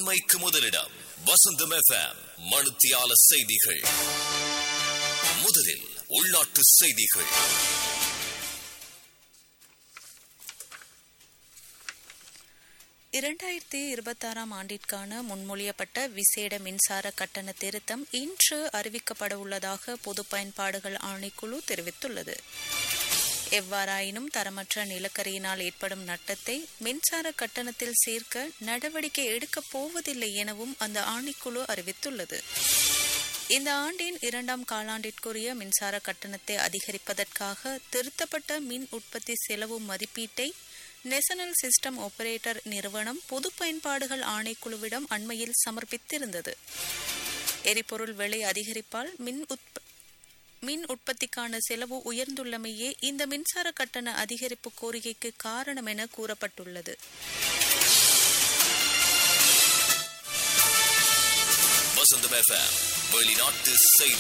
உண்மைக்கு முதலிடம் வசந்தம் எஃப்எம் மனுத்தியால செய்திகள் முதலில் உள்நாட்டு செய்திகள் இரண்டாயிரத்தி இருபத்தாறாம் ஆண்டிற்கான முன்மொழியப்பட்ட விசேட மின்சார கட்டண திருத்தம் இன்று அறிவிக்கப்பட உள்ளதாக பொது பயன்பாடுகள் ஆணைக்குழு தெரிவித்துள்ளது எவ்வாறாயினும் தரமற்ற நிலக்கரியினால் ஏற்படும் நட்டத்தை மின்சார கட்டணத்தில் சேர்க்க நடவடிக்கை எடுக்கப் போவதில்லை எனவும் அந்த ஆணைக்குழு அறிவித்துள்ளது இந்த ஆண்டின் இரண்டாம் காலாண்டிற்குரிய மின்சார கட்டணத்தை அதிகரிப்பதற்காக திருத்தப்பட்ட மின் உற்பத்தி செலவு மதிப்பீட்டை நேஷனல் சிஸ்டம் ஆபரேட்டர் நிறுவனம் பொது பயன்பாடுகள் ஆணைக்குழுவிடம் அண்மையில் சமர்ப்பித்திருந்தது எரிபொருள் விலை அதிகரிப்பால் மின் உற்ப மின் உற்பத்திக்கான செலவு உயர்ந்துள்ளமையே இந்த மின்சார கட்டண அதிகரிப்பு கோரிக்கைக்கு காரணம் என கூறப்பட்டுள்ளது வசந்தம் எஃப்எம் வெளிநாட்டு செய்தி